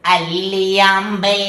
അല്ലിയാമ്പൽ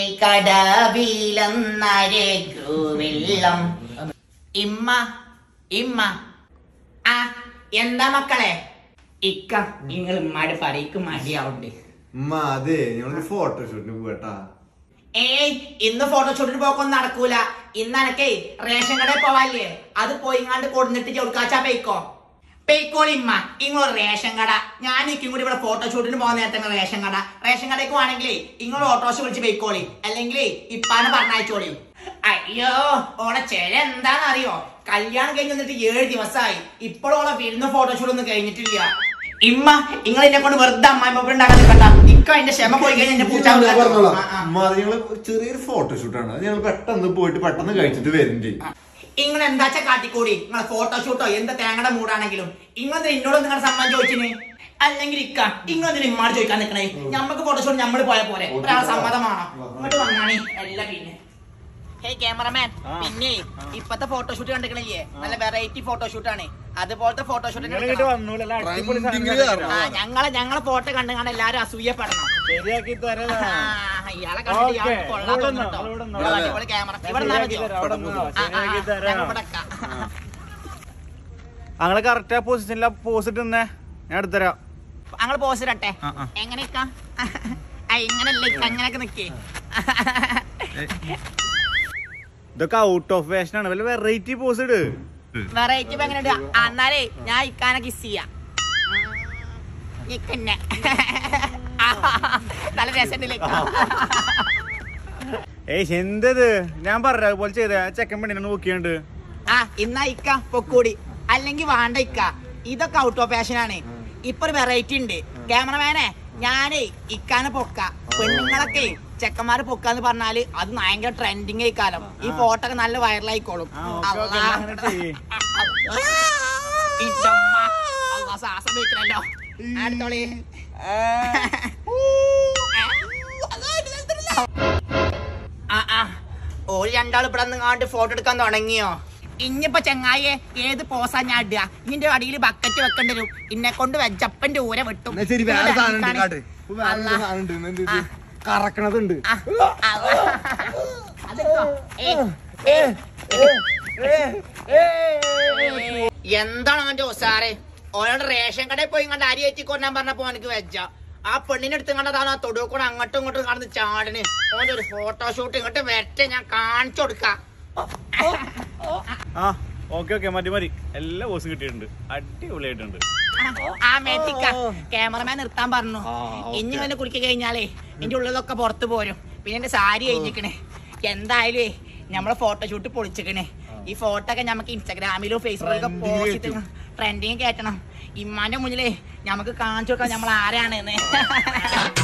കടവിലെന്നരകു വെള്ളം ഇമ്മ ഇമ്മ ആ എന്താ മക്കളെ ഇക്ക നിങ്ങൾ ഉമ്മാട് പറയ്ക്ക് മടിയാവുണ്ട് ഉമ്മ അതെ ഞങ്ങളൊരു ഫോട്ടോഷൂട്ടിന് പോകട്ടാ ഏയ് ഇന്ന് ഫോട്ടോഷൂട്ടിന് പോക്കൊന്നും നടക്കൂല ഇന്ന് എനക്കേ റേഷൻ കടയിൽ പോവാല്ലേ അത് പോയിങ്ങാണ്ട് കൊടുന്നിട്ട് ചെറുക്കാച്ചാ പെയ്ക്കോ പെയ്ക്കോളിമ്മ ഇങ്ങളൊരു റേഷൻ കട ഞാൻ ഇക്കും കൂടി ഇവിടെ ഫോട്ടോഷൂട്ടിന് പോകുന്ന നേരത്തെ റേഷൻ കട റേഷൻ കടയ്ക്ക് വേണമെങ്കിലേ നിങ്ങൾ ഓട്ടോസ് വിളിച്ച് പെയ്ക്കോളി അല്ലെങ്കിൽ ഇപ്പാനെ പറഞ്ഞയച്ചോളി അയ്യോ ഓളെ ചെല എന്താണെന്ന് അറിയോ കല്യാണം കഴിഞ്ഞ് വന്നിട്ട് ഏഴ് ദിവസമായി ഇപ്പോഴും ഓളെ വിരുന്ന് ഫോട്ടോഷൂട്ട് ഒന്നും കഴിഞ്ഞിട്ടില്ല ഇമ്മ നിങ്ങൾ എന്നെ കൊണ്ട് വെറുതെ അമ്മായി ഉണ്ടാക്കാൻ നിൽക്കണ്ട ഇക്ക എന്റെ ക്ഷമ പോയി കഴിഞ്ഞാൽ എന്റെ പൂച്ച പറഞ്ഞോളാം ആ, ആ. ഉമ്മ അത് ഞങ്ങള് ചെറിയൊരു ഫോട്ടോഷൂട്ടാണ് അത് ഞങ്ങൾ പെട്ടെന്ന് പോയിട്ട് പെട്ടെന്ന് കഴിച്ചിട്ട് വരുന്നുണ്ട് നിങ്ങൾ എന്താച്ചാ കാട്ടിക്കൂടി നിങ്ങളെ ഫോട്ടോഷൂട്ടോ എന്ത് തേങ്ങയുടെ മൂടാണെങ്കിലും നിങ്ങൾ എന്നോട് നിങ്ങളുടെ സമ്മതം ചോദിച്ചിന് അല്ലെങ്കിൽ ഇക്ക ഇങ്ങളെന്തിനും ഇമ്മാട് ചോദിക്കാൻ നിക്കണേ ഞമ്മക്ക് ഫോട്ടോഷൂട്ട് നമ്മൾ പോയ പോലെ ഒരാളെ സമ്മതമാണോ ഇങ്ങോട്ട് വന്നാണേ എല്ലാം പിന്നെ ഹേയ് ക്യാമറമാൻ പിന്നെ ഇപ്പത്തെ ഫോട്ടോഷൂട്ട് കണ്ടിക്കണില്ലേ നല്ല വെറൈറ്റി ഫോട്ടോഷൂട്ട് ആണ് അതുപോലത്തെ ഫോട്ടോഷൂട്ട് ഇങ്ങോട്ട് വന്നൂലല്ല അടിപൊളി സാധനം Trending കാണിച്ചു ആ തരാം. ഞങ്ങളെ ഞങ്ങളെ ഫോട്ടോ കണ്ടു കണ്ട് എല്ലാരും അസൂയപ്പെടണം ശരിയാക്കി തരാം ആ, ഇയാളെ കണ്ടിട്ട് ഇയാൾക്ക് ഓക്കേ. കൊള്ളാൻ ഇവിടെ തോന്നുന്നു നിന്നോ, ഇവിടെ കേട്ടോ. നിന്നോ. ഇവിടെ അടിപൊളി ക്യാമറ ഇവിടെ നിന്നാ ശരിയാക്കി മതിയോ തരാം, അവിടെ നിന്നോ. ആ, ആ, ശരിയാക്കി ആ, തരാം. ഞങ്ങൾ ഇവിടെ നിക്കാം. ഞങ്ങള് കറക്റ്റ് ആ പൊസിഷനിലാ പോസ് ഇട്ടുന്നേ ഞാൻ എടുത്തരാം ഞങ്ങൾ പോസ് ഇടട്ടെ ആ, ആ. എങ്ങനെയൊക്കെ ഇങ്ങനല്ലേ ഇക്ക, അങ്ങനെയൊക്കെ നിക്കേ ഇതൊക്കെ ഔട്ട് ഓഫ് ഫാഷൻ ആണ് വല്ല വെറൈറ്റി പോസ് ഇട് വെറൈറ്റി ഇപ്പൊ എങ്ങനെയുണ്ട് ആ, എന്നാലേ ഞാൻ ഇക്കാനെ കിസ് ചെയ്യാം ഇക്കന്നെ നല്ല രസമുണ്ടല്ലേ ഇക്ക? ഏയ് എന്തത് ഞാൻ പറഞ്ഞ അതുപോലെ ചെയ്ത ചെക്കൻ പെണ്ണിനെ നോക്കിയുണ്ട് ആ ഇന്നാ ഇക്ക പൊക്കൂടി അല്ലെങ്കിൽ വേണ്ട ഇക്ക ഇതൊക്കെ ഔട്ട് ഓഫ് ഫാഷൻ ആണ് ഇപ്പൊ ഒരു വെറൈറ്റി ഉണ്ട് ക്യാമറമാനെ ഞാനേ ഇക്കാനെ പൊക്ക പെണ്ണുങ്ങളൊക്കെ ചെക്കന്മാര് പൊക്കാന്ന് പറഞ്ഞാല് അത് ഭയങ്കര ട്രെൻഡിങ് ആയി കാലം ഈ ഫോട്ടോ ഒക്കെ നല്ല വൈറലായിക്കോളും ആ, ഓക്കേ, ഓക്കേ, എന്നാ അങ്ങനെ ചെയ്യ്. ഇതമ്മ. അള്ളാ, ശ്വാസം വെക്കണല്ലോ അടുത്തോളി ആ ആ ഓര് രണ്ടാളും ഇവിടെ നിങ്ങാണ്ട് ഫോട്ടോ എടുക്കാൻ തുടങ്ങിയോ ഇനിയിപ്പോ ചെങ്ങായെ ഏത് പോസാ ഞാൻ ഇടുക ഇതിന്റെ അടിയിൽ ബക്കറ്റ് വെക്കേണ്ടി വരും ഇന്നെ കൊണ്ട് വെച്ചപ്പന്റെ ഊര വെട്ടും ശരി വേറെ ഇങ്ങോട്ട് സാധനം ഉണ്ട് കാണ്. കാട്ട് ഇപ്പൊ വേറെ അല്ലാ. സാധനം ഉണ്ട് എന്ത് ഇത്? ആ. കറക്കണതുണ്ട് ആ, അള്ളാ. അതെടുത്തോ. ഏയ്, ഏയ്, ഏയ്. എന്താണ് അവന്റെ ഉസാറ് ഓനോട് റേഷൻ കടയിൽ പോയി കണ്ട് അരി ഏറ്റി കൊണ്ടാൻ പറഞ്ഞപ്പോ എനിക്ക് വെച്ച ആ പെണ്ണിനെ എടുത്ത് കണ്ടതാണ് ആ തൊടുവ് കൂടെ അങ്ങോട്ടും ഇങ്ങോട്ടും കടന്ന് ചാടിന് ഓന്റെ ഒരു ഫോട്ടോഷൂട്ട് ഇങ്ങോട്ട് വരട്ടെ ഞാൻ കാണിച്ചു കൊടുക്കാം ആ ഓക്കെ ഓക്കെ മതി മതി എല്ലാ പോസും കിട്ടിയിട്ടുണ്ട് അടിപൊളിയായിട്ടുണ്ട് ആ മേത്തിക്ക ക്യാമറമാൻ നിർത്താൻ പറഞ്ഞു ഇനി ഇങ്ങനെ കുളിക്ക് കഴിഞ്ഞാലേ എന്റെ ഉള്ളതൊക്കെ പുറത്തു പോരും പിന്നെ എന്റെ സാരി കഴിഞ്ഞിക്കണേ എന്തായാലും നമ്മളെ ഫോട്ടോഷൂട്ട് പൊളിച്ചിക്കണേ ഈ ഫോട്ടോ ഒക്കെ നമുക്ക് ഇൻസ്റ്റാഗ്രാമിലും ഫേസ്ബുക്കിലൊക്കെ പോസ്റ്റ് ട്രെൻഡിങ് കയറ്റണം ഇമ്മാന്റെ മുന്നിലേ നമുക്ക് കാണിച്ചു കൊടുക്കാം നമ്മൾ ആരാണെന്ന്